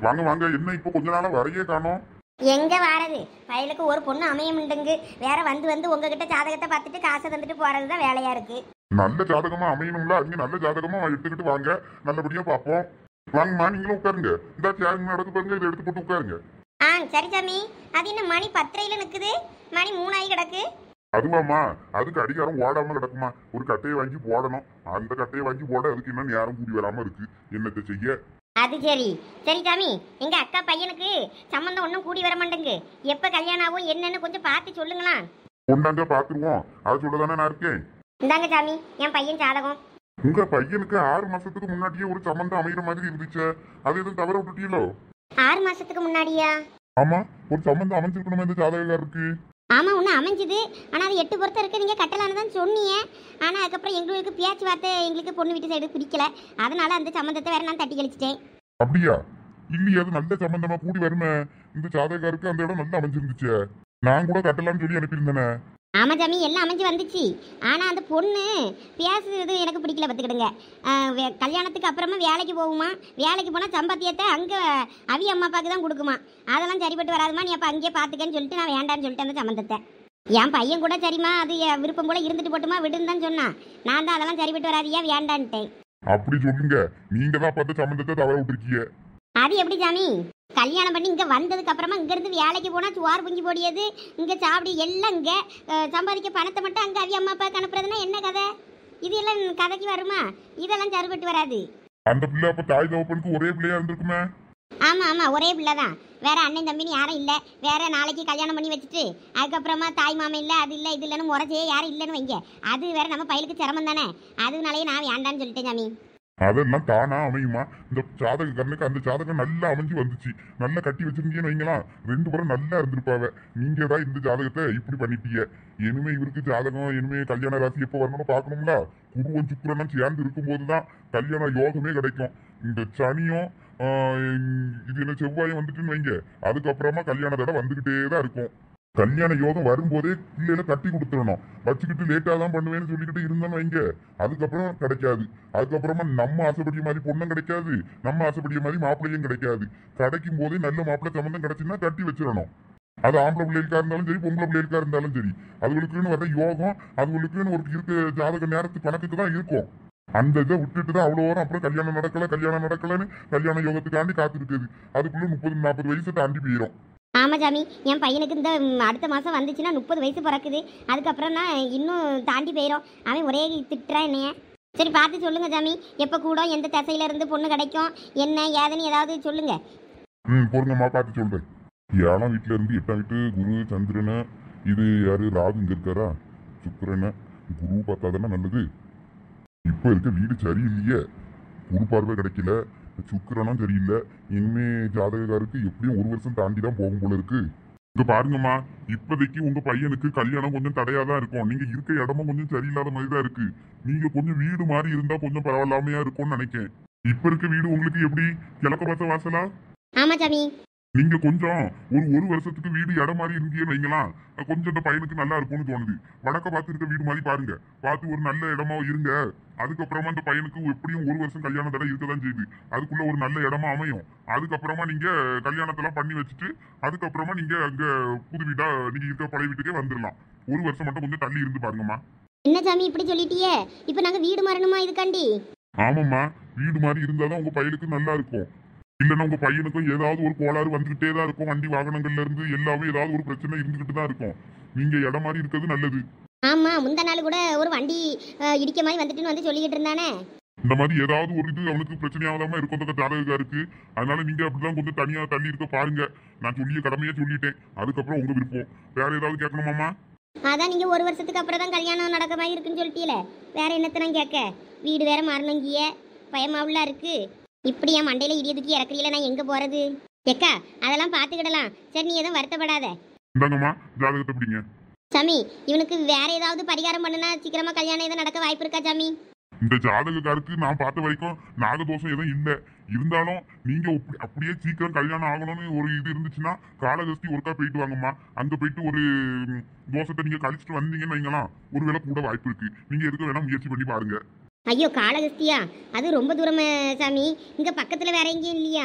வாங்க வாங்க என்ன இப்போ கொஞ்ச நாளா வரையே காணோம் எங்க வாரது வயலுக்கு ஒரு பொண்ணு அமையமுண்டுங்கு வேற வந்து வந்து உங்ககிட்ட ஜாதகத்தை பார்த்துட்டு காசை தந்துட்டு போறது தான் வேலையா இருக்கு நல்ல ஜாதகமா அமையணும்ல அவங்க நல்ல ஜாதகமா எடுத்துக்கிட்டு வாங்க நல்லபடியா பார்ப்போம் வாங்கம்மா நீங்களும் உட்காருங்க இந்த சேருங்க நடக்கு பாருங்க இதை எடுத்து போட்டு உட்காருங்க ஆ சரி சாமி அது என்ன மணி பத்தரையில நிக்குது மணி மூணாயி கிடக்கு அதுவாம்மா அதுக்கு அடிகாரம் ஓடாம கிடக்குமா ஒரு கட்டையை வாங்கி போடணும் அந்த கட்டையை வாங்கி போட அதுக்கு இன்னும் நேரம் கூடி வராம இருக்கு என்னத்தை செய்ய அது சரி சரி சாமி எங்க அக்கா பையனுக்கு சம்மந்தம் ஒன்றும் கூடி வர மாட்டேங்கு எப்ப கல்யாணம் ஆகும் என்னன்னு கொஞ்சம் பார்த்து சொல்லுங்களா கொண்டாங்க பாத்துருவோம் அது சொல்லதானே நான் இருக்கேன் இந்தாங்க சாமி என் பையன் ஜாதகம் உங்க பையனுக்கு ஆறு மாசத்துக்கு முன்னாடியே ஒரு சம்மந்தம் அமைகிற மாதிரி இருந்துச்சு அது எதுவும் தவற விட்டுட்டீங்களோ ஆறு மாசத்துக்கு முன்னாடியா ஆமா ஒரு சம்மந்தம் அமைஞ்சிருக்கணுமே இந்த ஜாதகக்காரருக்கு ஆமா ஒன்று அமைஞ்சுது ஆனால் அது எட்டு பொறுத்த இருக்கு நீங்கள் கட்டலான்னு தான் சொன்னீங்க ஆனால் அதுக்கப்புறம் எங்களுக்கு பேச்சுவார்த்தை எங்களுக்கு பொண்ணு வீட்டு சைடு பிடிக்கல அதனால அந்த சம்மந்தத்தை வேற நான் தட்டி கழிச்சிட்டேன் அப்படியா இல்லையே அது நல்ல சம்பந்தமா கூடி வருமே இந்த ஜாதகாருக்கு அந்த இடம் நல்லா அமைஞ்சிருந்துச்சு நான் கூட கட்டலாம்னு சொல்லி அனுப்பியிருந்தேனே ஆமா சாமி எல்லாம் அமைஞ்சு வந்துச்சு ஆனால் அந்த பொண்ணு பேசுறது எனக்கு பிடிக்கல பார்த்துக்கிடுங்க ஆஹ் வே- கல்யாணத்துக்கு அப்புறமா வேலைக்கு போகுமா வேலைக்கு போனால் சம்பாத்தியத்தை அங்கே அவி அம்மா அப்பாவுக்கு தான் கொடுக்குமா அதெல்லாம் சரிப்பட்டு வராதுமா நீ அப்போ அங்கேயே பார்த்துக்கன்னு சொல்லிட்டு நான் வேண்டான்னு சொல்லிட்டேன் அந்த சம்மந்தத்தை என் பையன் கூட சரிம்மா அது என் விருப்பம் போல இருந்துட்டு போட்டுமா விடுன்னு தான் சொன்னான் நான் தான் அதெல்லாம் சரிப்பட்டு வராது ஏன் வேண்டான்ட்டேன் அப்படி சொல்லுங்க நீங்க தான் பார்த்த சம்பந்தத்தை தவற விட்டுருக்கீங்க அது எப்படி சாமி கல்யாணம் பண்ணி இங்கே வந்ததுக்கு அப்புறமா இங்கேருந்து வேலைக்கு போனால் சுவார் பொங்கி போடியது இங்கே சாப்பிடி எல்லாம் இங்கே சம்பாதிக்க பணத்தை மட்டும் அங்கே அவி அம்மா அப்பாவுக்கு அனுப்புறதுன்னா என்ன கதை இது எல்லாம் கதைக்கு வருமா இதெல்லாம் சரிப்பட்டு வராது அந்த பிள்ளை அப்ப தாய் தகப்பனுக்கு ஒரே பிள்ளையா இருந்திருக்குமே ஆமாம் ஆமாம் ஒரே பிள்ளை தான் வேற அண்ணன் தம்பின்னு யாரும் இல்லை வேற நாளைக்கு கல்யாணம் பண்ணி வச்சுட்டு அதுக்கப்புறமா தாய் மாமன் இல்லை அது இல்லை இது இல்லைன்னு முறைச்சே யாரும் இல்லைன்னு வைங்க அது வேற நம்ம பையலுக்கு சிரமம் தானே அதனாலேயே நான் வேண்டான்னு சொல்லிட்டேன் சாமி அதெல்லாம் தானா அமையுமா இந்த ஜாதகக்காரனுக்கு அந்த ஜாதகம் நல்லா அமைஞ்சு வந்துச்சு நல்லா கட்டி வச்சிருந்தீங்கன்னு வைங்களா ரெண்டு பேரும் நல்லா இருந்திருப்பாவ நீங்க தான் இந்த ஜாதகத்தை இப்படி பண்ணிட்டீங்க இனிமே இவருக்கு ஜாதகம் இனிமே கல்யாண ராசி எப்போ வரணும்னு பார்க்கணும்ல குருவன் சுக்கிரனும் சேர்ந்து இருக்கும்போது தான் கல்யாண யோகமே கிடைக்கும் இந்த சனியும் ஆஹ், இது என்ன செவ்வாயும் வந்துட்டுன்னு வைங்க அதுக்கப்புறமா கல்யாண தடவை வந்துகிட்டே தான் இருக்கும் கல்யாண யோகம் வரும்போதே பிள்ளைகளை கட்டி கொடுத்துடணும் வச்சுக்கிட்டு லேட்டாக தான் பண்ணுவேன்னு சொல்லிக்கிட்டு இருந்தோன்னு வைங்க அதுக்கப்புறம் கிடைக்காது அதுக்கப்புறமா நம்ம ஆசைப்படிய மாதிரி பொண்ணும் கிடைக்காது நம்ம ஆசைப்படிய மாதிரி மாப்பிள்ளையும் கிடைக்காது கிடைக்கும் போதே நல்ல மாப்பிள்ளை சம்மந்தம் கிடைச்சுன்னா கட்டி வச்சிடணும் அது ஆம்பளை பிள்ளைகளுக்கா இருந்தாலும் சரி பொம்பளை பிள்ளைகளுக்கா இருந்தாலும் சரி அதுகளுக்குன்னு வர யோகம் அதுகளுக்குன்னு ஒரு இருக்க ஜாதக நேரத்து கணக்குக்கு தான் இருக்கும் அந்த இதை விட்டுட்டு தான் அவ்வளோ வரும் அப்புறம் கல்யாணம் நடக்கல கல்யாணம் நடக்கலன்னு கல்யாண யோகத்துக்காண்டி காத்திருக்குது அதுக்குள்ள முப்பது நாற்பது வயசு தாண்டி போயிடும் ஆமாம் சாமி என் பையனுக்கு இந்த ம், அடுத்த மாதம் வந்துச்சுன்னா முப்பது வயசு பிறக்குது அதுக்கப்புறம் நான் இன்னும் தாண்டி போயிடும் அவன் ஒரே திட்டுறான் என்னைய சரி பார்த்து சொல்லுங்க சாமி எப்போ கூட எந்த திசையில இருந்து பொண்ணு கிடைக்கும் என்ன ஏதுன்னு ஏதாவது சொல்லுங்க ம் பொறுங்கம்மா பார்த்து சொல்றேன் ஏழாம் வீட்டுல இருந்து எட்டாம் வீட்டு குரு சந்திரனு இது யாரு ராகு இங்க இருக்காரா சுக்கிரனு குரு பார்த்தா தானே நல்லது இப்போ இருக்க வீடு சரியில்லையே குரு பார்வை கிடைக்கல சுக்கிரனும் சரியில்லை இனிமே ஜாதகக்காருக்கு எப்படியும் ஒரு வருஷம் தாண்டி தான் போகும் போல இருக்கு இங்க பாருங்கம்மா இப்போதைக்கு உங்க பையனுக்கு கல்யாணம் கொஞ்சம் தடையா தான் இருக்கும் நீங்க இருக்க இடமும் கொஞ்சம் சரியில்லாத மாதிரி தான் இருக்கு நீங்க கொஞ்சம் வீடு மாதிரி இருந்தா கொஞ்சம் பரவாயில்லாமையா இருக்கும்னு நினைக்கிறேன் இப்ப இருக்க வீடு உங்களுக்கு எப்படி கிழக்க பார்த்த வாசலா ஆமாம் சாமி நீங்க கொஞ்சம் ஒரு ஒரு வருஷத்துக்கு வீடு இடம் மாதிரி இருந்தீங்கன்னு வைங்களா கொஞ்சம் இந்த பையனுக்கு நல்லா இருக்கும்னு தோணுது வடக்க பார்த்து இருக்க வீடு மாதிரி பாருங்க பார்த்து ஒரு நல்ல இடமா இருங்க அதுக்கப்புறமா இந்த பையனுக்கு எப்படியும் ஒரு வருஷம் கல்யாண தடை இருக்கதான் செய்யுது அதுக்குள்ள ஒரு நல்ல இடமா அமையும் அதுக்கப்புறமா நீங்க கல்யாணத்தெல்லாம் பண்ணி வச்சுட்டு அதுக்கப்புறமா நீங்க அங்க புது வீடா நீங்க இருக்க பழைய வீட்டுக்கே வந்துடலாம் ஒரு வருஷம் மட்டும் கொஞ்சம் தள்ளி இருந்து பாருங்கம்மா என்ன சாமி இப்படி சொல்லிட்டியே இப்போ நாங்கள் வீடு மாறணுமா இதுக்காண்டி ஆமாம்மா வீடு மாதிரி இருந்தாதான் உங்க பையனுக்கு நல்லா இருக்கும் இல்லைன்னா உங்க பையனுக்கும் ஏதாவது ஒரு கோளாறு வந்துகிட்டே தான் இருக்கும் வண்டி வாகனங்கள்ல இருந்து எல்லாமே ஏதாவது ஒரு பிரச்சனை இருந்துகிட்டு தான் இருக்கும் நீங்க இடம் மாதிரி இருக்கிறது நல்லது ஆமாம் முந்த நாள் கூட ஒரு வண்டி அஹ், இடிக்க மாதிரி வந்துட்டுன்னு வந்து சொல்லிக்கிட்டு இருந்தானே இந்த மாதிரி ஏதாவது ஒரு இது அவனுக்கு பிரச்சனையாகாம இருக்கும் அந்த ஜாதகா இருக்கு அதனால நீங்க அப்படிதான் கொஞ்சம் தனியா தள்ளி இருக்க பாருங்க நான் சொல்லிய கடமையா சொல்லிட்டேன் அதுக்கப்புறம் உங்க விருப்பம் வேற ஏதாவது கேட்கணுமாமா அதான் நீங்கள் ஒரு வருஷத்துக்கு அப்புறம் தான் கல்யாணம் நடக்க மாதிரி இருக்குன்னு சொல்லிட்டீல வேற என்னத்தை நான் கேட்க வீடு வேற மாறணுங்கிய பயமாவுல இருக்கு இப்படி என் மண்டையில இடிய தூக்கி இறக்குறீல நான் எங்கே போகிறது எக்கா அதெல்லாம் பார்த்துக்கிடலாம் சரி நீ எதுவும் வருத்தப்படாத இந்தாங்கம்மா ஜாதகத்தை பிடிங்க சாமி இவனுக்கு வேற ஏதாவது பரிகாரம் பண்ணுனா சீக்கிரமா கல்யாணம் எதுவும் நடக்க வாய்ப்பு இருக்கா சாமி இந்த ஜாதகக்காருக்கு நான் பார்த்த வரைக்கும் நாகதோஷம் எதுவும் இல்லை இருந்தாலும் நீங்க அப்படி- அப்படியே சீக்கிரம் கல்யாணம் ஆகணும்னு ஒரு இது இருந்துச்சுன்னா காலகஸ்தி ஒருக்கா போயிட்டு வாங்கம்மா அங்க போயிட்டு ஒரு ம், தோஷத்தை நீங்க கழிச்சிட்டு வந்தீங்கன்னு வைங்களா ஒருவேளை கூட வாய்ப்பு இருக்கு நீங்க எதுக்கு வேணா முயற்சி பண்ணி பாருங்க ஐயோ காளகஸ்தியா அது ரொம்ப தூரமே சாமி இங்க பக்கத்துல வேற எங்கேயும் இல்லையா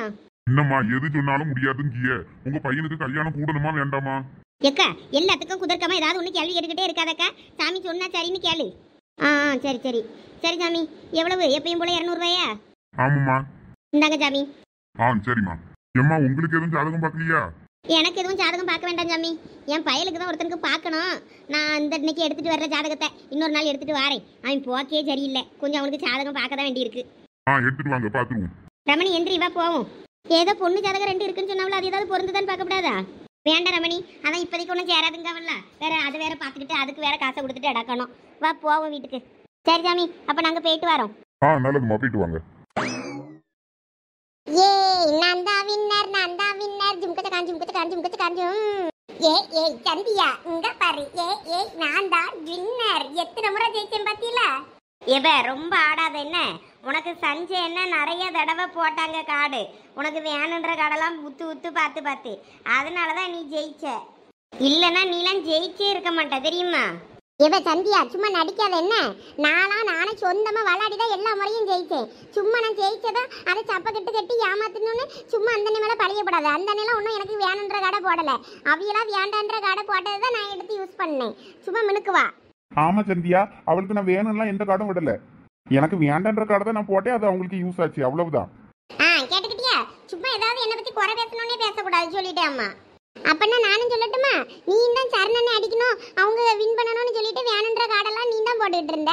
என்னம்மா எது சொன்னாலும் முடியாதுங்கிய உங்க பையனுக்கு கல்யாணம் கூடணுமா வேண்டாமா எக்கா எல்லாத்துக்கும் குதர்க்கமா ஏதாவது ஒன்று கேள்வி கேட்டுக்கிட்டே இருக்காதக்கா சாமி சொன்னா சரின்னு கேளு ஆ ஆ, சரி சரி சரி சாமி எவ்வளவு எப்பயும் போல இரநூறுவாயா ஆமாம்மா இந்தாங்க சாமி ஆ சரிம்மா எம்மா உங்களுக்கு எதுவும் ஜாதகம் பார்க்கலையா எனக்கு எதுவும் ஜாதகம் பார்க்க வேண்டாம் சாமி என் பயலுக்கு தான் ஒருத்தனுக்கு பார்க்கணும் நான் இந்த இன்னைக்கு எடுத்துட்டு வர்ற ஜாதகத்தை இன்னொரு நாள் எடுத்துட்டு வரேன் அவன் போக்கே சரியில்லை கொஞ்சம் அவனுக்கு ஜாதகம் பார்க்க தான் வேண்டியிருக்கு ஆ எடுத்துட்டு வாங்க பாத்துருவோம் ரமணி எந்திரி வா போவோம் ஏதோ பொண்ணு ஜாதகம் ரெண்டு இருக்குன்னு சொன்னாவில் அது ஏதாவது பொருந்துதான்னு பார்க்கப்படாதா வேண்டாம் ரமணி அதான் இப்போதைக்கு ஒன்றும் சேராதுங்கவல்ல வேற அதை வேற பார்த்துக்கிட்டு அதுக்கு வேற காசை கொடுத்துட்டு அடக்கணும் வா போவோம் வீட்டுக்கு சரி சாமி அப்போ நாங்கள் போயிட்டு வரோம் ஆ நல்லதும்மா போயிட்டு வாங்க ஏ நான் தான் வின்னர் நான் தான் வின்னர் ஜிம்கத்த காஞ்சி ஜிம்கத்த காஞ்சி ஜிம்கத்த காஞ்சும் ஏ ஏ சந்தியா இங்க பாரு ஏ ஏ நான் தான் வின்னர் எத்தனை முறை ஜெயிச்சேன் பாத்தீல இவ ரொம்ப ஆடாத என்ன உனக்கு சஞ்சய் என்ன நிறைய தடவை போட்டாங்க காடு உனக்கு வேணுன்ற காடெல்லாம் உத்து உத்து பார்த்து பார்த்து அதனால தான் நீ ஜெயிச்ச இல்லைன்னா நீலாம் ஜெயிச்சே இருக்க மாட்ட தெரியுமா இவ சந்தியா சும்மா நடிக்காத என்ன நானா நானே சொந்தமா விளையாடி தான் எல்லா முறையும் ஜெயிச்சேன் சும்மா நான் ஜெயிச்சதா அதை சப்ப கட்டு கட்டி ஏமாத்தணும்னு சும்மா அந்த மேல பழியப்படாது அந்த நிலம் ஒன்றும் எனக்கு வேணுன்ற கடை போடல அவியலா வேண்டான்ற கடை போட்டதை தான் நான் எடுத்து யூஸ் பண்ணேன் சும்மா மினுக்குவா ஆமா சந்தியா அவளுக்கு நான் வேணும்லாம் எந்த கார்டும் விடல எனக்கு வேண்டான்ற கார்டை தான் நான் போட்டேன் அது அவங்களுக்கு யூஸ் ஆச்சு அவ்வளவுதான் ஆ கேட்டுக்கிட்டியா சும்மா ஏதாவது என்னை பத்தி குறை பேசணும்னே பேசக்கூடாது சொல்லிட்டேன் அம்மா அப்பன்னா நானும் சொல்லட்டுமா நீ தான் சரணனை அடிக்கணும் அவங்க வின் பண்ணணும்னு சொல்லிட்டு வேணுன்ற கார்டெல்லாம் நீ தான் போட்டுக்கிட்டு இருந்த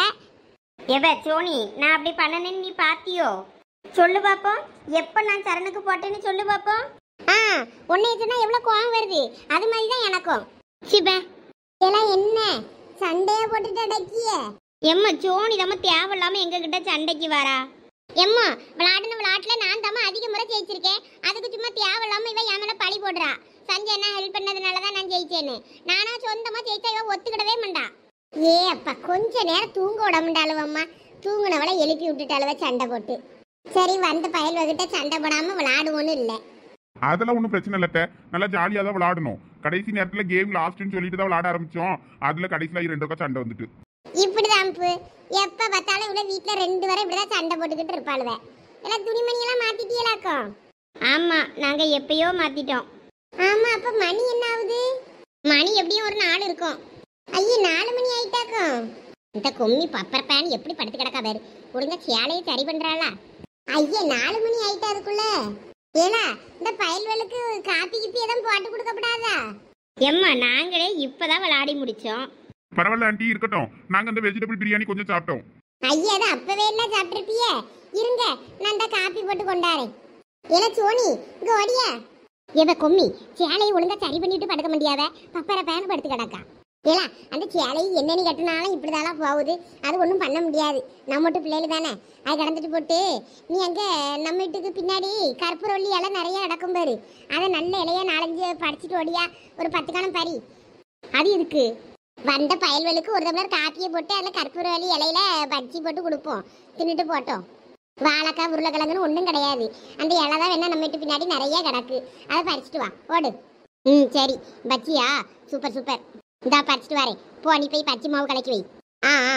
எவ சோனி நான் அப்படி பண்ணனேன்னு நீ பாத்தியோ சொல்லு பாப்போம் எப்ப நான் சரணுக்கு போட்டேன்னு சொல்லு பாப்போம் ஆ உன்னைய சொன்னா எவ்வளவு கோவம் வருது அது மாதிரி தான் எனக்கும் சிப இதெல்லாம் என்ன சண்டையா போட்டுட்டு அடக்கிய எம்மா சோனி தம்ம தேவையில்லாம எங்க கிட்ட சண்டைக்கு வரா எம்மா விளையாடின விளையாட்டுல நான் தம்ம அதிக முறை ஜெயிச்சிருக்கேன் அதுக்கு சும்மா தேவையில்லாம இவ என் மேல பழி போடுறா சஞ்சய் என்ன ஹெல்ப் பண்ணதுனால தான் நான் ஜெயிச்சேன்னு நானா சொந்தமா ஜெயிச்சா இவ ஒத்துக்கிடவே மாட்டா ஏ அப்பா கொஞ்ச நேரம் தூங்க விட மாட்டாளுவம்மா தூங்குனவளை எழுப்பி விட்டுட்டாளுவ சண்டை போட்டு சரி வந்த பயல் வகிட்ட சண்டை போடாம விளையாடுவோன்னு இல்லை அதெல்லாம் ஒன்றும் பிரச்சனை இல்லட்ட நல்லா ஜாலியாக தான் விளாடணும் கடைசி நேரத்தில் கேம் லாஸ்ட்னு சொல்லிட்டு தான் விளாட ஆரம்பிச்சோம் அதில் கடைசியில் ரெண்டு பக்கம் சண்டை வந்துட்டு இப்படிதான் அம்பு எப்ப பார்த்தாலும் இவ்வளவு வீட்ல ரெண்டு வரை இப்படிதான் சண்டை போட்டுக்கிட்டு இருப்பாளுவ எல்லாம் துணிமணி எல்லாம் மாத்திட்டீங்களாக்கும் ஆமா நாங்க எப்பயோ மாத்திட்டோம் ஆமா அப்ப மணி என்ன ஆகுது மணி எப்படியும் ஒரு நாலு இருக்கும் ஐயே நாலு மணி ஆயிட்டாக்கும் இந்த கொம்மி பப்பர் பேன் எப்படி படுத்து கிடக்கா பாரு ஒழுங்கா சேலையை சரி பண்றாளா ஐயே நாலு மணி ஆயிட்டா அதுக்குள்ள ஏலா இந்த பயல்வெளுக்கு காப்பி கிப்பி எதுவும் போட்டு கொடுக்கப்படாதா எம்மா நாங்களே இப்பதான் விளையாடி முடிச்சோம் பரவாயில்ல ஆண்டி இருக்கட்டும் நாங்கள் அந்த வெஜிடபிள் பிரியாணி கொஞ்சம் சாப்பிட்டோம் ஐயா அது அப்பவே எல்லாம் சாப்பிட்டுருப்பியே இருங்க நான் இந்த காப்பி போட்டு கொண்டாரேன் ஏல சோனி இங்க ஓடியா இவ கொம்மி சேலையை ஒழுங்கா சரி பண்ணிட்டு படுக்க முடியாத பப்பர பேன் படுத்து கிடக்கா ஏலா அந்த சேலையை என்னென்னு கட்டினாலும் இப்படிதாலாம் போகுது அது ஒன்றும் பண்ண முடியாது நம்ம மட்டும் பிள்ளைகள் தானே அது கடந்துட்டு போட்டு நீ அங்கே நம்ம வீட்டுக்கு பின்னாடி கற்பூரவள்ளி இலை நிறைய கிடக்கும் பாரு அதை நல்ல இலையா நாலஞ்சு படிச்சுட்டு ஓடியா ஒரு பத்து காலம் பறி அது இதுக்கு வந்த பயல்வெளுக்கு ஒரு டம்ளர் காப்பியை போட்டு அதில் கற்பூரவள்ளி இலையில பஜ்ஜி போட்டு கொடுப்போம் தின்னுட்டு போட்டோம் வாழைக்காய் உருளைக்கிழங்குன்னு ஒன்றும் கிடையாது அந்த இலை தான் வேணா நம்ம வீட்டு பின்னாடி நிறைய கிடக்கு அதை பறிச்சுட்டு வா ஓடு ம் சரி பஜ்ஜியா சூப்பர் சூப்பர் இந்தா பறிச்சுட்டு வரேன் போ நீ போய் பச்சை மாவு கலக்கி வை ஆ ஆ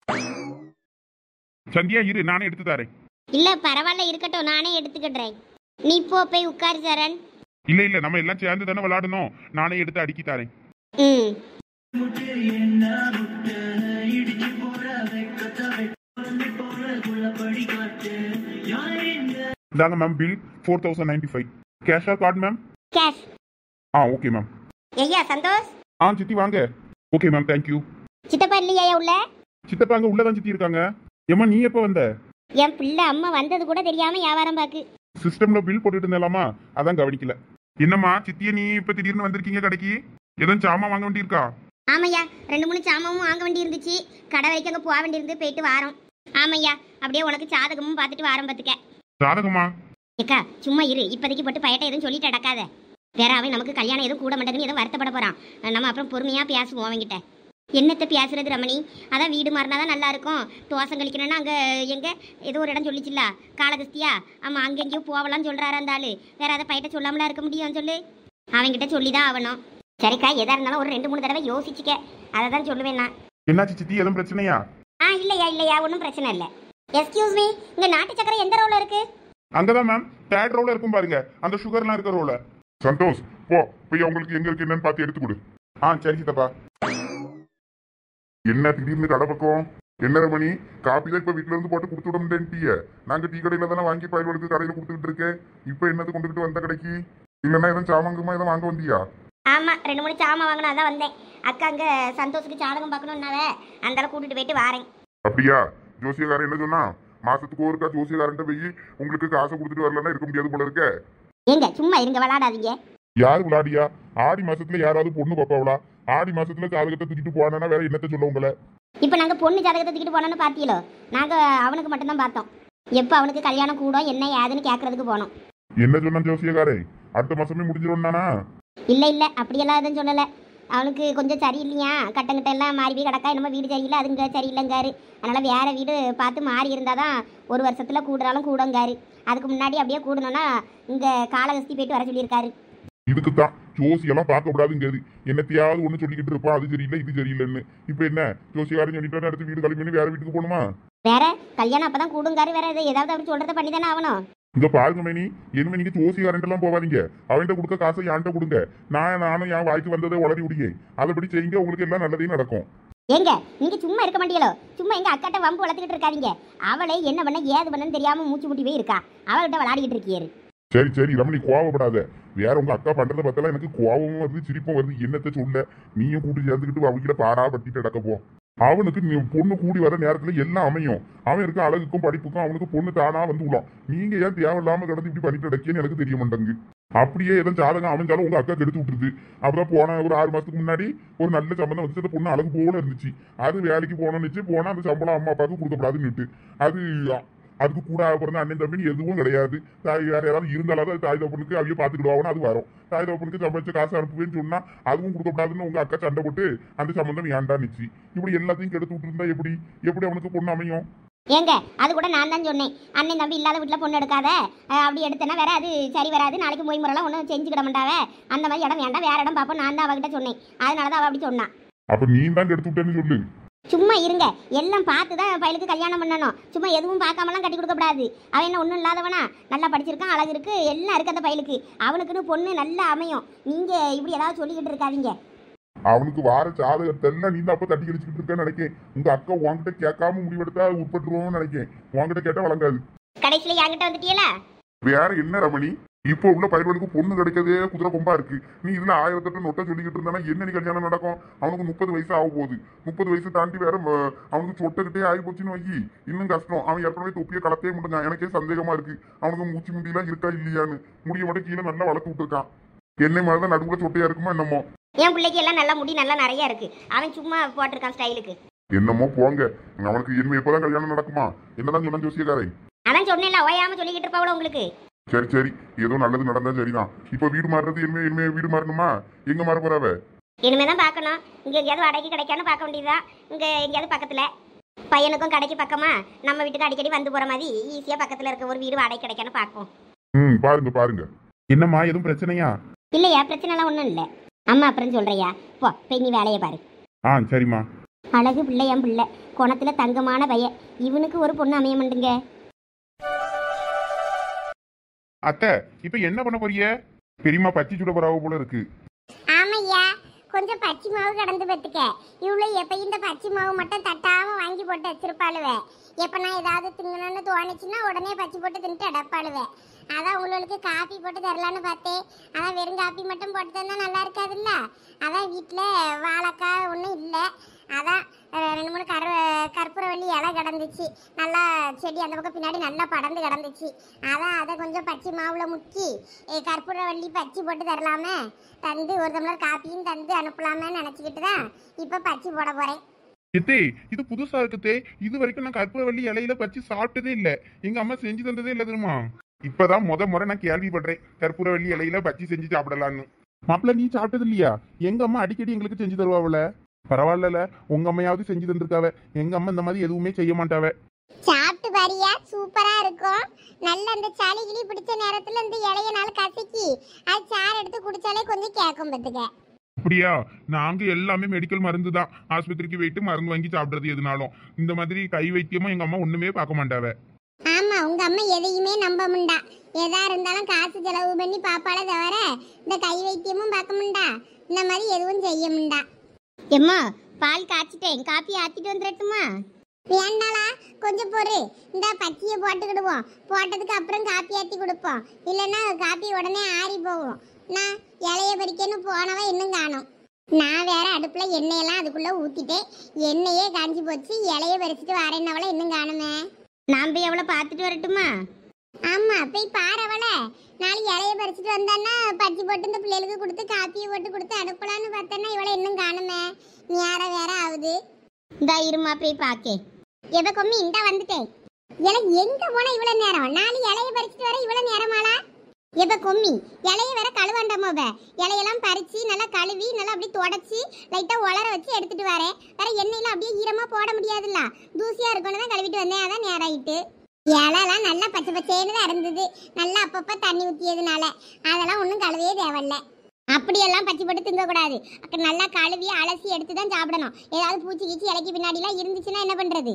சந்தியா இரு நானே எடுத்து தரேன் இல்லை பரவாயில்ல இருக்கட்டும் நானே எடுத்துக்கிடுறேன் நீ போ போய் உட்காரு சரண் இல்லை இல்லை நம்ம எல்லாம் சேர்ந்து தானே விளாடணும் நானே எடுத்து அடுக்கி தரேன் ம் இதாங்க ma'am bill four thousand ninety five கேஷா கார்டு மேம் கேஷ் ஆ ஓகே மேம் ஐயா சந்தோஷ் ஆ சித்தி வாங்க ஓகே மேம் தேங்க்யூ சித்தப்பா இல்லையா உள்ள சித்தப்பா அங்கே உள்ளதான் சித்தி இருக்காங்க ஏம்மா நீ எப்போ வந்த என் பிள்ளை அம்மா வந்தது கூட தெரியாம வியாபாரம் பாக்கு சிஸ்டம்ல பில் போட்டுட்டு இருந்தேலாமா அதான் கவனிக்கல என்னம்மா சித்திய நீ இப்ப திடீர்னு வந்திருக்கீங்க கடைக்கு எதுவும் சாமான் வாங்க வேண்டியிருக்கா ஆமையா ரெண்டு மூணு சாமாவும் வாங்க வேண்டி இருந்துச்சு கடை வரைக்கும் அங்கே போக வேண்டியிருந்து போயிட்டு வாரோம் ஆமையா அப்படியே உனக்கு ஜாதகமும் பார்த்துட்டு வாரம் பார்த்துக்க ஜாதகமா ஏக்கா சும்மா இரு இப்போதைக்கு போட்டு பயட்ட எதுவும் சொல்லிட்டு அடக்காத வேற அவன் நமக்கு கல்யாணம் எதுவும் கூட மாட்டேங்குன்னு எதுவும் வருத்தப்பட போறான் நம்ம அப்புறம் பொறுமையா பேசுவோம் அவன்கிட்ட என்னத்தை பேசுறது ரமணி அதான் வீடு மாறினா தான் நல்லா இருக்கும் தோசம் கழிக்கணும்னா அங்கே எங்கே ஏதோ ஒரு இடம் சொல்லிச்சுல்ல காலகஸ்தியா ஆமாம் அங்கே எங்கேயோ போகலாம்னு சொல்கிறாரு அந்த ஆளு வேற அதை பையிட்ட சொல்லாமலாம் இருக்க முடியும் சொல்லு அவன்கிட்ட சொல்லி தான் ஆகணும் சரிக்கா எதா இருந்தாலும் ஒரு ரெண்டு மூணு தடவை யோசிச்சுக்க அதை தான் சொல்லுவேன் நான் என்னாச்சு சித்தி எதுவும் பிரச்சனையா ஆ இல்லையா இல்லையா ஒன்றும் பிரச்சனை இல்லை எஸ்கியூஸ் மீ இங்கே நாட்டு சக்கரை எந்த ரோல இருக்கு அங்கதான் மேம் தேர்ட் ரோல இருக்கும் பாருங்க அந்த சுகர்லாம் இருக்கிற ரோல சந்தோஷ் போ போய் அவங்களுக்கு எங்க இருக்கு என்னன்னு பார்த்து எடுத்து கொடு ஆ சரி சித்தப்பா என்ன திடீர்னு கடை பக்கம் என்ன ரமணி காப்பி தான் இப்ப வீட்ல இருந்து போட்டு கொடுத்து விட முடியன்ட்டிய நாங்க டீ கடையில தானே வாங்கி பயல்களுக்கு கடையில கொடுத்துக்கிட்டு இருக்கேன் இப்ப என்னது கொண்டுகிட்டு வந்த கடைக்கு இல்லைன்னா எதுவும் சாமாங்கமா எதுவும் வாங்க வந்தியா ஆமாம் ரெண்டு மூணு சாமான் வாங்கணும் அதான் வந்தேன் அக்கா அங்கே சந்தோஷுக்கு ஜாதகம் பார்க்கணுன்னாவே அந்தால கூட்டிட்டு போயிட்டு வாரேன் அப்படியா ஜோசியக்காரன் என்ன சொன்னா மாசத்துக்கு ஒருக்கா ஜோசியக்காரன்ட்ட போய் உங்களுக்கு காசை கொடுத்துட்டு வரலன்னா இருக்க முடியாது போல இருக்க ஏங்க சும்மா இருங்க விளாடாதீங்க யாரு விளாடியா ஆடி மாசத்துல யாராவது பொண்ணு பாப்பாவளா ஆடி மாசத்துல ஜாதகத்தை தூக்கிட்டு போனா வேற என்னத்த சொல்ல உங்களை இப்போ நாங்கள் பொண்ணு ஜாதகத்தை தூக்கிட்டு போனோன்னு பார்த்தீங்களோ நாங்கள் அவனுக்கு மட்டும்தான் பார்த்தோம் எப்போ அவனுக்கு கல்யாணம் கூடும் என்ன ஏதுன்னு கேட்கறதுக்கு போனோம் என்ன சொன்ன ஜோசியக்காரே அடுத்த மாசமே முடிஞ்சிடும்னானா இல்லை இல்லை அப்படியெல்லாம் எதுவும் சொல்லலை அவனுக்கு கொஞ்சம் சரியில்லையா கட்டங்கிட்ட எல்லாம் மாறி போய் கிடக்கா என்னமோ வீடு சரியில்லை அதுங்க சரியில்லைங்காரு அதனால் வேற வீடு பார்த்து மாறி இருந்தால் தான் ஒரு வருஷத்தில் கூடுறாலும் கூடங்காரு அதுக்கு முன்னாடி அப்படியே கூடணும்னா இங்கே காலகஸ்தி போயிட்டு வர சொல்லியிருக்காரு இதுக்கு தான் ஜோசியெல்லாம் பார்க்க கூடாதுங்கிறது என்னத்தையாவது ஒண்ணு சொல்லிக்கிட்டு இருப்பான் அது சரியில்லை இது சரியில்லைன்னு இப்ப என்ன ஜோசியக்காரன் சொல்லிட்டு அடுத்து வீடு கல்வி பண்ணி வேற வீட்டுக்கு போகணுமா வேற கல்யாணம் அப்போ தான் கூடுங்காரு வேற எது ஏதாவது அவர் சொல்கிறத பண்ணி தானே ஆகணும் இங்க பாருங்க மேனி இனிமே நீங்க ஜோசியக்காரன் எல்லாம் போவாதீங்க அவன்கிட்ட கொடுக்க காசை என்கிட்ட கொடுங்க நான் நானும் என் வாய்க்கு வந்ததை உளறி விடியே அதைப்படி செய்யுங்க உங்களுக்கு எல்லாம் நல்லதே நடக்கும் ஏங்க நீங்க சும்மா இருக்க மாட்டீங்களோ சும்மா எங்க அக்காட்ட வம்பு வளர்த்துக்கிட்டு இருக்காதீங்க அவளே என்ன பண்ண ஏது பண்ணன்னு தெரியாம மூச்சு முட்டி போய் இருக்கா அவள்கிட்ட விளையாடிக்கிட்டு இருக்கியாரு சரி சரி ரமணி கோவப்படாத வேற உங்க அக்கா பண்றத பார்த்தாலும் எனக்கு கோவமும் வருது சிரிப்பும் வருது என்னத்த சொல்ல நீயும் கூட்டி சேர்ந்துக்கிட்டு அவங்கிட்ட பாரா பட்டிட்டு நடக்க போ அவனுக்கு நீ பொண்ணு கூடி வர நேரத்துல எல்லாம் அமையும் அவன் இருக்க அழகுக்கும் படிப்புக்கும் அவனுக்கு பொண்ணு தானா வந்து விடும் நீங்க ஏன் தேவையில்லாம கிடந்து இப்படி பண்ணிட்டு நடக்கேன்னு எனக்கு தெரிய மாட்டேங்குது அப்படியே எதுவும் ஜாதகம் அமைஞ்சாலும் உங்க அக்கா கெடுத்து விட்டுருது அப்புறம் போன ஒரு ஆறு மாசத்துக்கு முன்னாடி ஒரு நல்ல சம்பந்தம் வந்து அந்த பொண்ணு அழகு போல இருந்துச்சு அது வேலைக்கு போனோம்னுச்சு போனா அந்த சம்பளம் அம்மா அப்பாவுக்கு கொடுக்கப்படாதுன்னுட்டு அது அதுக்கு கூட பிறந்த அண்ணன் தம்பின்னு எதுவும் கிடையாது தாய் வேற யாராவது இருந்தாலும் அது தாய் தப்பனுக்கு அவைய பார்த்துக்கிடுவாங்கன்னு அது வரும் தாய் தப்பனுக்கு சம்பளிச்ச காசு அனுப்புவேன்னு சொன்னா அதுவும் கொடுக்கப்படாதுன்னு உங்க அக்கா சண்டை போட்டு அந்த சம்பந்தம் ஏன்டா நிச்சு இப்படி எல்லாத்தையும் கெடுத்து விட்டுருந்தா எப்படி எப்படி அவனுக்கு பொண்ணு அமையும் ஏங்க அது கூட நான் தான் சொன்னேன் அண்ணன் தம்பி இல்லாத வீட்டில் பொண்ணு எடுக்காத அஹ் அப்படி எடுத்தேன்னா வேற அது சரி வராது நாளைக்கு மொய் முறைலாம் ஒன்றும் செஞ்சுக்கிட மாட்டாவே அந்த மாதிரி இடம் வேண்டாம் வேற இடம் பார்ப்போம் நான் தான் அவகிட்ட சொன்னேன் அதனால தான் அவள் அப்படி சொன்னான் அப்ப நீ தான் கெடுத்து விட்டேன்னு சொல்லு சும்மா இருங்க எல்லாம் பார்த்து தான் பையலுக்கு கல்யாணம் பண்ணணும் சும்மா எதுவும் பார்க்காமலாம் கட்டி கொடுக்கக்கூடாது அவன் என்ன ஒன்றும் இல்லாதவனா நல்லா படிச்சிருக்கான் அழகு இருக்கு எல்லாம் இருக்கு அந்த பையலுக்கு அவனுக்குன்னு பொண்ணு நல்லா அமையும் நீங்க இப்படி ஏதாவது சொல்லிக்கிட்டு இருக்காதீங்க அவனுக்கு வார ஜாதகத்தெல்லாம் நீ தான் அப்ப தட்டி கழிச்சுக்கிட்டு இருக்கேன்னு நினைக்கேன் உங்க அக்கா உன்கிட்ட கேட்காம முடிவெடுத்தா உட்பட்டுருவோம்னு நினைக்கேன் உன்கிட்ட கேட்டா வழங்காது கடைசியில் என்கிட்ட வந்துட்டீங்களா வேற என்ன ரமணி இப்போ உள்ள பயிர்களுக்கு பொண்ணு கிடைக்கதே குதிரை கொம்பா இருக்கு நீ இதுல ஆயிரத்தெட்டு நொட்டை சொல்லிக்கிட்டு இருந்தானா என்ன நீ கல்யாணம் நடக்கும் அவனுக்கு முப்பது வயசு ஆக போகுது முப்பது வயசு தாண்டி வேற ம, அவனுக்கு சொட்டக்கிட்டே ஆகி போச்சுன்னு வை இன்னும் கஷ்டம் அவன் ஏற்கனவே தொப்பியை கலத்தே முடிஞ்சான் எனக்கே சந்தேகமா இருக்கு அவனுக்கு மூச்சு முடியெல்லாம் இருக்கா இல்லையான்னு முடிய மட்டும் கீழே நல்லா வளர்த்து விட்டுருக்கான் என்னை மாதிரி தான் நடுவுல சொட்டையா இருக்குமா என்னமோ என் பிள்ளைக்கு எல்லாம் நல்லா முடி நல்லா நிறைய இருக்கு அவன் சும்மா போட்டிருக்கான் ஸ்டைலுக்கு என்னமோ போங்க அவனுக்கு இனிமே எப்போதான் கல்யாணம் நடக்குமா என்னதான் சொன்ன ஜோசியக்காரன் அதான் சொன்னேன்ல ஓயாம சொல்லிக்கிட்டு இருப்பாவளோ உங்களுக்கு சரி சரி ஏதோ நல்லது நடந்தா சரிதான் இப்போ வீடு மாறுறது இனிமே இனிமே வீடு மாறணுமா எங்க மாற போறாவ இனிமே தான் பார்க்கணும் இங்கே எங்கேயாவது வாடகைக்கு கிடைக்கான்னு பார்க்க வேண்டியதுதான் இங்கே எங்கேயாவது பக்கத்தில் பையனுக்கும் கடைக்கு பக்கமா நம்ம வீட்டுக்கு அடிக்கடி வந்து போகிற மாதிரி ஈஸியாக பக்கத்தில் இருக்க ஒரு வீடு வாடகை கிடைக்கான்னு பார்ப்போம் ம் பாருங்க பாருங்க என்னம்மா எதுவும் பிரச்சனையா இல்லையா பிரச்சனைலாம் ஒன்றும் இல்லை அம்மா அப்புறம் சொல்கிறியா போ போய் நீ வேலையை பாரு ஆ சரிம்மா அழகு பிள்ளை என் பிள்ளை குணத்தில் தங்கமான பையன் இவனுக்கு ஒரு பொண்ணு அமைய மாட்டுங்க அத்தை இப்ப என்ன பண்ண போறீங்க பெரியம்மா பச்சி சுட போறாவ போல இருக்கு ஆமையா கொஞ்சம் பச்சை மாவு கடந்து பத்துக்க இவ்வளோ எப்போ இந்த பச்சை மாவு மட்டும் தட்டாம வாங்கி போட்டு வச்சிருப்பாளுவே எப்போ நான் ஏதாவது திங்கணும்னு தோணுச்சுன்னா உடனே பச்சை போட்டு தின்ட்டு அடப்பாளுவே அதான் உங்களுக்கு காப்பி போட்டு தரலான்னு பார்த்தேன் அதான் வெறும் காப்பி மட்டும் போட்டு தந்தா நல்லா இருக்காதுல்ல அதான் வீட்டில் வாழைக்காய் ஒன்றும் இல்லை அதான் அஹ், ரெண்டு மூணு கரு கற்பூரவள்ளி இலை கிடந்துச்சு நல்லா செடி அந்த பக்கம் பின்னாடி நல்லா படர்ந்து கிடந்துச்சு அதான் அதை கொஞ்சம் பச்சை மாவுல முக்கி அஹ், கற்பூரவள்ளி பச்சை போட்டு தரலாமே தந்து ஒரு டம்ளர் காப்பியும் தந்து அனுப்பலாமே நினச்சிக்கிட்டு தான் இப்போ பச்சை போட போகிறேன் எத்தே இது புதுசா இருக்குதே இது வரைக்கும் நான் கற்பூரவள்ளி இலையில பச்சி சாப்பிட்டதே இல்ல எங்க அம்மா செஞ்சு தந்ததே இல்ல தெரியுமா இப்பதான் முத முறை நான் கேள்விப்படுறேன் கற்பூரவள்ளி இலையில பச்சி செஞ்சு சாப்பிடலான்னு மாப்பிள்ள நீ சாப்பிட்டது இல்லையா எங்க அம்மா அடிக்கடி எங்களுக்கு செஞ்சு தருவாவுல பரவாயில்லல உங்க அம்மையாவது செஞ்சு தந்திருக்காவ எங்க அம்மா இந்த மாதிரி எதுவுமே செய்ய மாட்டாவ சாப்பிட்டு பாரியா சூப்பராக இருக்கும் நல்ல அந்த சளி கிளி பிடிச்ச நேரத்தில் இந்த இலைய நாள் கசக்கி அது சாறு எடுத்து குடிச்சாலே கொஞ்சம் கேட்கும் பார்த்துக்க அப்படியா நாங்க எல்லாமே மெடிக்கல் மருந்து தான் ஆஸ்பத்திரிக்கு போயிட்டு மருந்து வாங்கி சாப்பிடுறது எதுனாலும் இந்த மாதிரி கை வைத்தியமா எங்க அம்மா ஒண்ணுமே பார்க்க மாட்டாவ ஆமா உங்க அம்மா எதையுமே நம்ப முண்டா எதா இருந்தாலும் காசு செலவு பண்ணி பாப்பால தவிர இந்த கை வைத்தியமும் பார்க்க முண்டா இந்த மாதிரி எதுவும் செய்ய முண்டா எம்மா பால் காய்ச்சிட்டேன் காப்பி ஆத்திட்டு வந்துடட்டுமா வேண்டாளா கொஞ்சம் பொறு இந்த பச்சியை போட்டுக்கிடுவோம் போட்டதுக்கு அப்புறம் காப்பி ஆத்தி கொடுப்போம் இல்லைன்னா காப்பி உடனே ஆறி போகும் நான் இலைய பறிக்கன்னு போனவ இன்னும் காணும் நான் வேற அடுப்புல எண்ணெயெல்லாம் அதுக்குள்ள ஊத்திட்டேன் எண்ணெயே காஞ்சி போச்சு இலைய பறிச்சுட்டு வரேன்னவள இன்னும் காணுமே நான் போய் எவ்வளோ பார்த்துட்டு வரட்டுமா ஆமா போய் பாரவள நாளைக்கு இலைய பறிச்சுட்டு வந்தான்னா பச்சி போட்டு இந்த பிள்ளைகளுக்கு கொடுத்து காப்பியை போட்டு கொடுத்து அனுப்பலான்னு பார்த்தேன்னா இவளை இன்னும் காணுமே நேரம் வேற ஆகுது இந்த இருமா போய் பார்க்கேன் எவ கொம்மி இந்த வந்துட்டேன் இலை எங்க போன இவ்வளவு நேரம் நாலு இலைய பறிச்சுட்டு வர இவ்வளவு நேரமாளா எவ கொம்மி இலைய வேற கழுவாண்டாம அவ இலையெல்லாம் பறிச்சு நல்லா கழுவி நல்லா அப்படியே தொடச்சி லைட்டா உலர வச்சு எடுத்துட்டு வரேன் வேற எண்ணெயில அப்படியே ஈரமா போட முடியாதுல்ல தூசியா இருக்கும்னு தான் கழுவிட்டு வந்தேன் அதான் நேரம் ஆயிட்டு இலைலாம் நல்லா பச்சை பச்சைன்னு தான் இருந்தது நல்லா அப்பப்ப தண்ணி ஊத்தியதுனால அதெல்லாம் ஒன்றும் கழுவே தேவையில்ல அப்படியெல்லாம் பச்சை போட்டு திங்கக்கூடாது அப்புறம் நல்லா கழுவி அலசி எடுத்து தான் சாப்பிடணும் ஏதாவது பூச்சி கீச்சி இலைக்கு பின்னாடிலாம் இருந்துச்சுன்னா என்ன பண்றது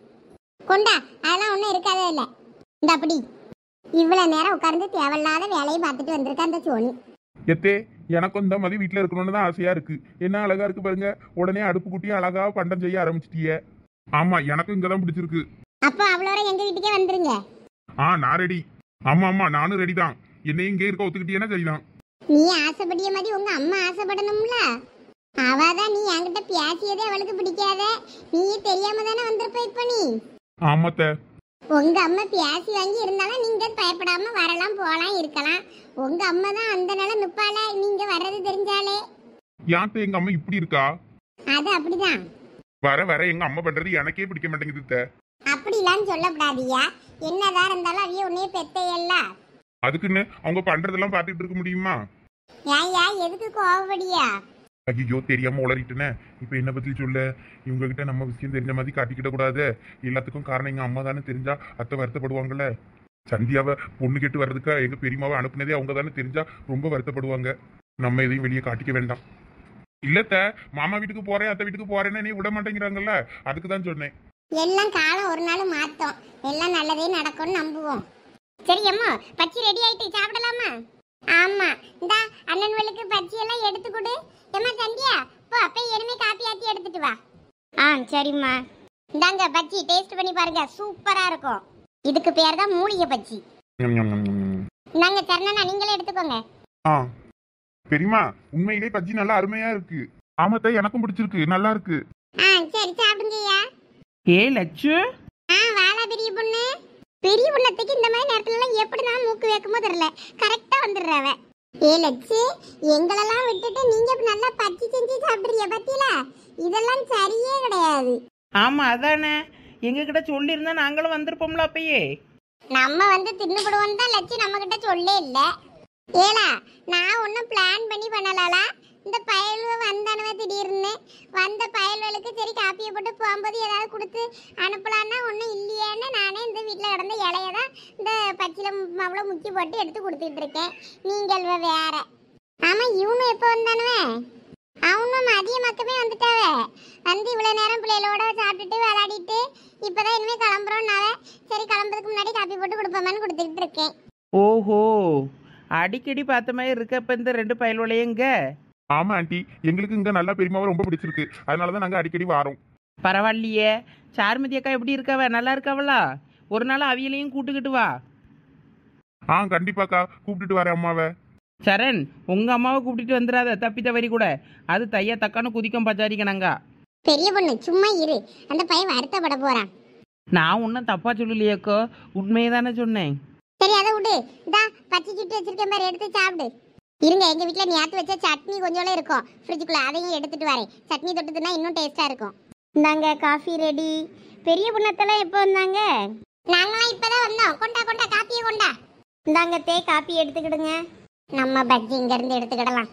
கொண்டா அதெல்லாம் ஒன்றும் இருக்காதே இல்லை இந்த அப்படி இவ்வளோ நேரம் உட்கார்ந்து தேவையில்லாத வேலையை பார்த்துட்டு வந்திருக்கா அந்த சோனி எத்தே எனக்கும் இந்த மாதிரி வீட்டில் இருக்கணும்னு தான் ஆசையா இருக்கு என்ன அழகா இருக்கு பாருங்க உடனே அடுப்பு குட்டி அழகா பண்டம் செய்ய ஆரம்பிச்சிட்டிய ஆமா எனக்கும் இங்க தான் பிடிச்சிருக்கு அப்போ அவ்வளோ எங்கள் வீட்டுக்கே வந்துருங்க ஆ நான் ரெடி ஆமா ஆமா நானும் ரெடி தான் என்னையும் இங்கே இருக்க ஒத்துக்கிட்டீங்கன்னா சரிதான் நீ ஆசைப்படிய மாதிரி உங்க அம்மா ஆசைப்படணும்ல அவ தான் நீ என்கிட்ட பேசியதே அவளுக்கு பிடிக்காத நீ தெரியாம தானே வந்திருப்ப இப்ப நீ ஆமாத்த உங்க அம்மா பேசி வாங்கி இருந்தாலும் நீங்க பயப்படாம வரலாம் போலாம் இருக்கலாம் உங்க அம்மா தான் அந்த நிலை நிப்பால நீங்க வர்றது தெரிஞ்சாலே யாத்த எங்க அம்மா இப்படி இருக்கா அது அப்படிதான் வர வர எங்க அம்மா பண்றது எனக்கே பிடிக்க மாட்டேங்குது அத்தை. அப்படிலாம் சொல்லக்கூடாதியா என்னதான் இருந்தாலும் அவிய உன்னைய பெத்தையல்ல அதுக்குன்னு அவங்க பண்றதெல்லாம் பார்த்துட்டு இருக்க முடியுமா ஏயா எதுக்கு கோவப்படியா ஐயோ தெரியாம உளறிட்டேனே இப்போ என்ன பத்தி சொல்ல இவங்க கிட்ட நம்ம விஷயம் தெரிஞ்ச மாதிரி காட்டிக்கிட கூடாது எல்லாத்துக்கும் காரணம் எங்க அம்மா தானே தெரிஞ்சா அத்தை வருத்தப்படுவாங்கல்ல சந்தியாவை பொண்ணு கேட்டு வர்றதுக்கா எங்க பெரியமாவை அனுப்புனதே அவங்க தானே தெரிஞ்சா ரொம்ப வருத்தப்படுவாங்க நம்ம எதையும் வெளியே காட்டிக்க வேண்டாம் இல்லத்த மாமா வீட்டுக்கு போறேன் அத்தை வீட்டுக்கு போறேன்னு நீ விட மாட்டேங்கிறாங்கல்ல அதுக்கு தான் சொன்னேன் எல்லாம் காலம் ஒரு நாள் மாத்தோம் எல்லாம் நல்லதே நடக்கும்னு நம்புவோம் சரி அம்மா பச்சி ரெடி ஆயிட்டு சாப்பிடலாமா ஆமா இந்த அண்ணன்களுக்கு பச்சி எல்லாம் எடுத்து கொடு ஏம்மா சந்தியா போ அப்ப எருமை காப்பி ஆத்தி எடுத்துட்டு வா ஆ சரிம்மா இந்தாங்க பச்சி டேஸ்ட் பண்ணி பாருங்க சூப்பரா இருக்கும் இதுக்கு பேர் தான் மூலிகை பச்சி ஞம், ஞம், ஞம், ஞம், ஞம். இந்தாங்க சரணா நீங்களே எடுத்துக்கோங்க ஆ பெரியமா உண்மையிலே பஜ்ஜி நல்லா அருமையா இருக்கு ஆமாத்த எனக்கும் பிடிச்சிருக்கு நல்லா இருக்கு ஆ சரி சாப்பிடுங்கய்யா ஏ லட்சு ஆ வாழா பெரிய பொண்ணு பெரிய பொண்ணத்துக்கு இந்த மாதிரி நேரத்துல எல்லாம் எப்படி நான் மூக்கு வைக்குமோ தெரியல கரெக்டா வந்துடுறவ ஏ லட்சு எங்களெல்லாம் விட்டுட்டு நீங்க நல்லா பச்சி செஞ்சு சாப்பிடுறீங்க பத்தியில இதெல்லாம் சரியே கிடையாது ஆமா அதானே எங்ககிட்ட சொல்லியிருந்தா நாங்களும் வந்திருப்போம்ல அப்பயே நம்ம வந்து தின்னுபடுவோம் தான் லட்சு நம்ம கிட்ட சொல்லே இல்ல ஏலா நான் ஒன்றும் பிளான் பண்ணி பண்ணலாலா இந்த பயல்வ வந்தானுவ திடீர்னு வந்த பயல்வலுக்கு சரி காப்பியை போட்டு போகும்போது ஏதாவது கொடுத்து அனுப்பலான்னா ஒன்றும் இல்லையேன்னு நானே இந்த வீட்டில் கிடந்த இலைய தான் இந்த பச்சில அவ்வளோ முக்கி போட்டு எடுத்து கொடுத்துட்டு இருக்கேன் நீங்கள் வேற ஆமாம் இவனும் எப்போ வந்தானுவே அவனும் மதிய மக்கமே வந்துட்டாவ வந்து இவ்வளோ நேரம் பிள்ளைகளோட சாப்பிட்டுட்டு விளையாடிட்டு இப்போதான் இனிமேல் கிளம்புறோம்னாவ சரி கிளம்புறதுக்கு முன்னாடி காப்பி போட்டு கொடுப்போமேன்னு கொடுத்துக்கிட்டு இருக்கேன் ஓஹோ அடிக்கடி பார்த்த மாதிரி இருக்க இப்ப இந்த ரெண்டு பயல்வளையங்க ஆமா ஆண்டி எங்களுக்கு இங்க நல்லா பெரியமாவை ரொம்ப பிடிச்சிருக்கு அதனாலதான் நாங்க அடிக்கடி வாரோம் பரவாயில்லையே சாருமதி அக்கா எப்படி இருக்கவ நல்லா இருக்கவளா ஒரு நாள் அவியலையும் கூட்டுக்கிட்டு வா ஆ கண்டிப்பாக்கா கூப்பிட்டுட்டு வரேன் அம்மாவை சரண் உங்க அம்மாவை கூப்பிட்டுட்டு வந்துடாத தப்பி தவறி கூட அது தையா தக்கான்னு குதிக்கும் பச்சாரிக்கணங்க பெரிய பொண்ணு சும்மா இரு அந்த பையன் வருத்தப்பட போறான் நான் ஒன்றும் தப்பா சொல்லலையேக்கோ உண்மையை தானே சொன்னேன் சரி அதை விடு இந்தா பச்சை சுட்டு வச்சிருக்கேன் பாரு எடுத்து சாப்பிடு இருங்க எங்க வீட்ல நேத்து வச்ச சட்னி கொஞ்சோல இருக்கும் ஃப்ரிட்ஜுக்குள்ள அதையும் எடுத்துட்டு வரேன் சட்னி தொட்டு தின்னா இன்னும் டேஸ்டா இருக்கும் இந்தாங்க காஃபி ரெடி பெரிய பொண்ணத்தெல்லாம் எப்போ வந்தாங்க நாங்களாம் இப்பதான் வந்தோம் கொண்டா கொண்டா காப்பியை கொண்டா இந்தாங்க தே காப்பி எடுத்துக்கிடுங்க நம்ம பஜ்ஜி இங்க இருந்து எடுத்துக்கிடலாம்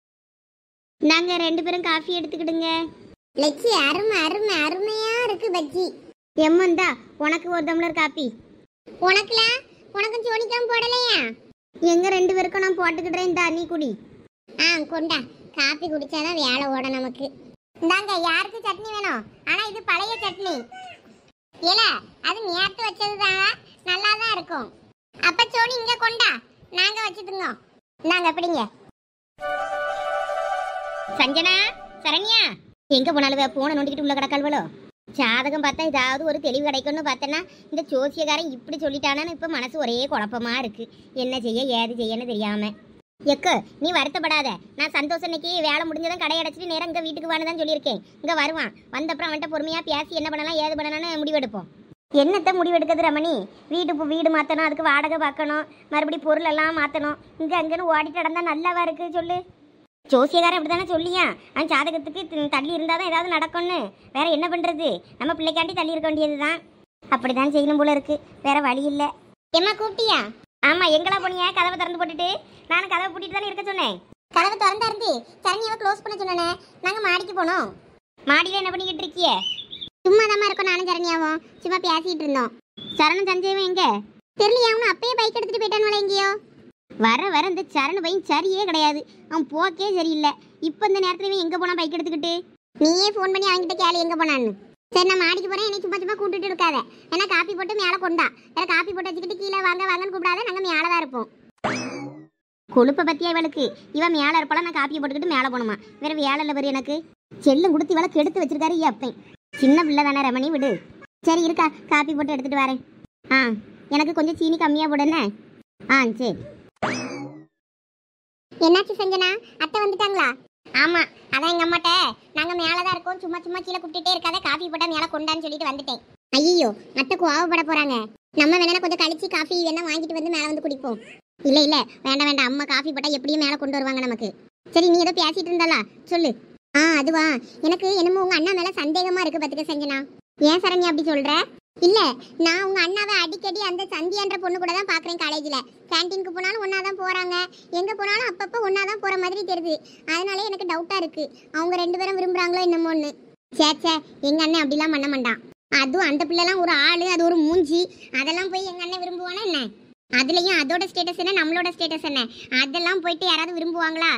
நாங்க ரெண்டு பேரும் காஃபி எடுத்துக்கிடுங்க லட்சி அருமை அருமை அருமையா இருக்கு பஜ்ஜி எம்மந்தா உனக்கு ஒரு டம்ளர் காப்பி உனக்குலாம் உனக்கும் சோனிக்காம போடலையா எங்க ரெண்டு பேருக்கும் நான் போட்டுக்கிடுறேன் இந்தா நீ குடி ஆ கொண்டா காப்பி குடிச்சாதான் வேலை ஓட நமக்கு இந்தாங்க யாருக்கு சட்னி வேணும் ஆனா இது பழைய சட்னி ஏல அது நேத்து வச்சதுதான் நல்லா தான் இருக்கும் அப்ப சோனி இங்க கொண்டா நாங்க வச்சுதுங்க நாங்க எப்படிங்க சஞ்சனா சரண்யா எங்க போனாலும் போன நோண்டிக்கிட்டு உள்ள கிடக்கால்வளோ ஜாதகம் பார்த்தா ஏதாவது ஒரு தெளிவு கிடைக்கும்னு பார்த்தேன்னா இந்த ஜோசியக்காரன் இப்படி சொல்லிட்டானான்னு இப்போ மனசு ஒரே குழப்பமா இருக்கு என்ன செய்ய ஏது செய்யன்னு தெரியாம எக்கு நீ வருத்தப்படாத நான் சந்தோஷம் இன்னைக்கு வேலை முடிஞ்சதும் கடை அடைச்சிட்டு நேரம் இங்கே வீட்டுக்கு வான்னு தான் சொல்லியிருக்கேன் இங்கே வருவான் வந்தப்புறம் அவன்கிட்ட பொறுமையாக பேசி என்ன பண்ணலாம் ஏது பண்ணலாம்னு முடிவெடுப்போம் என்னத்தை முடிவெடுக்கிறது ரமணி வீடு இப்போ வீடு மாற்றணும் அதுக்கு வாடகை பார்க்கணும் மறுபடியும் பொருள் எல்லாம் மாற்றணும் இங்கே அங்கேன்னு ஓடிட்டு நடந்தா நல்லாவா இருக்கு சொல்லு ஜோசியக்காரன் அப்படி தானே சொல்லியா அவன் ஜாதகத்துக்கு தி- தள்ளி இருந்தால் தான் ஏதாவது நடக்கும்னு வேற என்ன பண்ணுறது நம்ம பிள்ளைக்காண்டி தள்ளி இருக்க வேண்டியது தான் அப்படி தான் செய்யணும் போல இருக்கு வேற வழி இல்லை எம்மா கூப்பிட்டியா ஆமாம் எங்கெல்லாம் போனியா கதவை திறந்து போட்டுட்டு நானும் கதவை பூட்டிட்டு தானே இருக்க சொன்னேன் கதவு திறந்தா இருந்து சரணியாவை க்ளோஸ் பண்ண சொன்னானே நாங்க மாடிக்கு போனோம் மாடியில் என்ன பண்ணிக்கிட்டு இருக்கியே சும்மா தான் இருக்கோம் நானும் சரணியாவும் சும்மா பேசிட்டு இருந்தோம் சரணம் சஞ்சயவன் எங்க தெரியலையா அவனு அப்பயே பைக் எடுத்துட்டு போயிட்டானுவல எங்கேயோ வர வர இந்த சரண பையன் சரியே கிடையாது அவன் போக்கே சரியில்லை இப்போ இந்த நேரத்துல இவன் எங்கே போனான் பைக் எடுத்துக்கிட்டு நீயே ஃபோன் பண்ணி அவன்கிட்ட கேளு எங்க போனான்னு சரி நான் மாடிக்கு போறேன் என்னை சும்மா சும்மா கூட்டிட்டு இருக்காத ஏன்னா காப்பி போட்டு மேலே கொண்டா வேற காப்பி போட்டு வச்சுக்கிட்டு கீழே வாங்க வாங்கன்னு கூப்பிடாத நாங்க மேலே தான் இருப்போம் கொழுப்பை பத்தியா இவளுக்கு இவன் மேலே இருப்பாளா நான் காப்பியை போட்டுக்கிட்டு மேலே போகணுமா வேற வேலை இல்லை பாரு எனக்கு செல்லும் கொடுத்து இவளை கெடுத்து வச்சிருக்காரு அப்பன் சின்ன பிள்ளை தானே ரமணி விடு சரி இருக்கா காப்பி போட்டு எடுத்துட்டு வரேன் ஆ எனக்கு கொஞ்சம் சீனி கம்மியாக போடுன்னு ஆ சரி என்னாச்சு சஞ்சனா அத்தை வந்துட்டாங்களா ஆமா அதான் எங்க அம்மாட்ட நாங்க மேலே தான் இருக்கோம் சும்மா சும்மா கீழே கூப்பிட்டுட்டே இருக்காத காஃபி போட்டா மேலே கொண்டான்னு சொல்லிட்டு வந்துட்டேன் ஐயோ அத்தை கோவப்பட போறாங்க நம்ம வேணா கொஞ்சம் கழிச்சு காஃபி வேணா வாங்கிட்டு வந்து மேலே வந்து குடிப்போம் இல்ல இல்ல வேண்டாம் வேண்டாம் அம்மா காஃபி போட்டா எப்படியும் மேலே கொண்டு வருவாங்க நமக்கு சரி நீ ஏதோ பேசிட்டு இருந்தாலா சொல்லு ஆ அதுவா எனக்கு என்னமோ உங்க அண்ணா மேல சந்தேகமா இருக்கு பாத்துக்க சஞ்சனா ஏன் சரண்யா அப்படி சொல்ற இல்ல நான் உங்க அண்ணாவை அடிக்கடி அந்த சந்தியான்ற பொண்ணு கூட தான் பாக்குறேன் காலேஜ்ல கேன்டீனுக்கு போனாலும் ஒன்னா தான் போறாங்க எங்க போனாலும் அப்பப்ப ஒன்னா தான் போற மாதிரி தெரியுது அதனாலே எனக்கு டவுட்டா இருக்கு அவங்க ரெண்டு பேரும் விரும்புறாங்களோ என்னமோன்னு சே சே எங்க அண்ணன் அப்படிலாம் பண்ண மாட்டான் அதுவும் அந்த பிள்ளைலாம் ஒரு ஆளு அது ஒரு மூஞ்சி அதெல்லாம் போய் எங்க அண்ணன் விரும்புவானா என்ன அதுலயும் அதோட ஸ்டேட்டஸ் என்ன நம்மளோட ஸ்டேட்டஸ் என்ன அதெல்லாம் போயிட்டு யாராவது விரும்புவாங்களா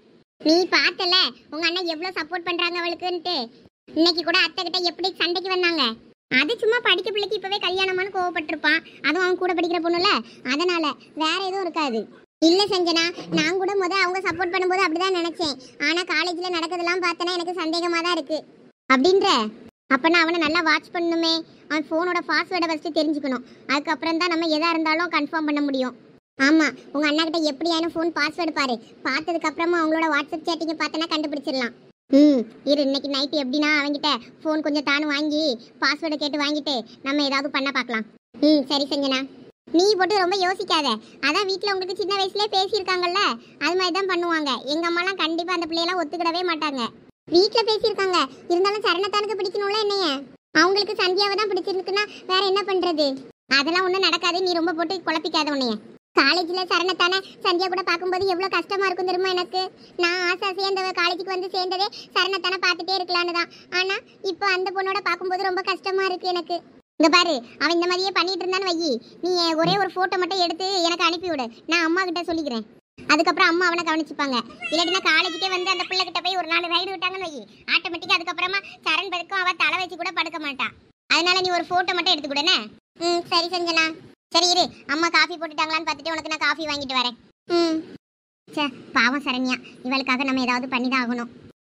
நீ பார்த்தல உங்க அண்ணன் எவ்வளவு சப்போர்ட் பண்றாங்க அவளுக்குன்ட்டு இன்னைக்கு கூட அத்தை கிட்ட எப்படி சண்டைக்கு வந்தாங்க அது சும்மா படிக்க பிள்ளைக்கு இப்பவே கல்யாணமானு கோவப்பட்டிருப்பான் அதுவும் அவன் கூட படிக்கிற பொண்ணுல அதனால வேற எதுவும் இருக்காது இல்ல சஞ்சனா நான் கூட முத அவங்க சப்போர்ட் பண்ணும்போது அப்படிதான் நினைச்சேன் ஆனா காலேஜ்ல நடக்கிறதெல்லாம் பார்த்தனா எனக்கு சந்தேகமா தான் இருக்கு அப்படின்ற அப்பனா அவனை நல்லா வாட்ச் பண்ணணுமே அவன் ஃபோனோட பாஸ்வேர்டை ஃபர்ஸ்ட் தெரிஞ்சுக்கணும் அதுக்கப்புறம் தான் நம்ம எதா இருந்தாலும் கன்ஃபார்ம் பண்ண முடியும் ஆமா உங்க அண்ணா கிட்ட எப்படியான ஃபோன் பாஸ்வேர்டு பாரு பார்த்ததுக்கு அப்புறமா அவங்களோட வாட்ஸ்அப் சேட்டிங்க பார்த்தனா கண்டுபிடிச்சிடலாம் ம் இரு இன்னைக்கு நைட்டு எப்படின்னா அவங்கிட்ட ஃபோன் கொஞ்சம் தானு வாங்கி பாஸ்வேர்டை கேட்டு வாங்கிட்டு நம்ம ஏதாவது பண்ண பார்க்கலாம் ம் சரி சஞ்சனா நீ போட்டு ரொம்ப யோசிக்காத அதான் வீட்டில் உங்களுக்கு சின்ன வயசுலயே பேசியிருக்காங்கல்ல அது மாதிரி தான் பண்ணுவாங்க எங்க அம்மாலாம் கண்டிப்பா அந்த பிள்ளையெல்லாம் ஒத்துக்கிடவே மாட்டாங்க வீட்டில் பேசியிருக்காங்க இருந்தாலும் சரணத்தானுக்கு பிடிக்கணும்ல என்னைய அவங்களுக்கு சந்தியாவை தான் பிடிச்சிருக்குன்னா வேற என்ன பண்றது அதெல்லாம் ஒன்றும் நடக்காது நீ ரொம்ப போட்டு குழப்பிக்காத உன்னைய காலேஜில் சரணத்தானே சந்தியா கூட பார்க்கும்போது எவ்வளோ கஷ்டமா இருக்கும் தெரியுமா எனக்கு நான் ஆசை ஆசையாக இந்த காலேஜுக்கு வந்து சேர்ந்ததே சரணத்தானே பார்த்துட்டே இருக்கலான்னு தான் ஆனால் இப்போ அந்த பொண்ணோட பார்க்கும்போது ரொம்ப கஷ்டமா இருக்கு எனக்கு இங்க பாரு அவன் இந்த மாதிரியே பண்ணிட்டு இருந்தான்னு வையி நீ ஒரே ஒரு போட்டோ மட்டும் எடுத்து எனக்கு அனுப்பி விடு நான் அம்மா கிட்ட சொல்லிக்கிறேன் அதுக்கப்புறம் அம்மா அவனை கவனிச்சுப்பாங்க இல்லாட்டினா காலேஜுக்கே வந்து அந்த பிள்ளை கிட்ட போய் ஒரு நாள் ரைடு விட்டாங்கன்னு வையி ஆட்டோமேட்டிக்கா அதுக்கப்புறமா சரண் பதுக்கும் அவ தலை வச்சு கூட படுக்க மாட்டான் அதனால நீ ஒரு போட்டோ மட்டும் எடுத்து கொடுனே ம் சரி சஞ்சனா சரி இரு அம்மா காஃபி போட்டுட்டாங்களான்னு பார்த்துட்டு உனக்கு நான் காஃபி வாங்கிட்டு வரேன் ம் சே பாவம் சரண்யா இவளுக்காக நம்ம ஏதாவது பண்ணி தான் ஆகணும்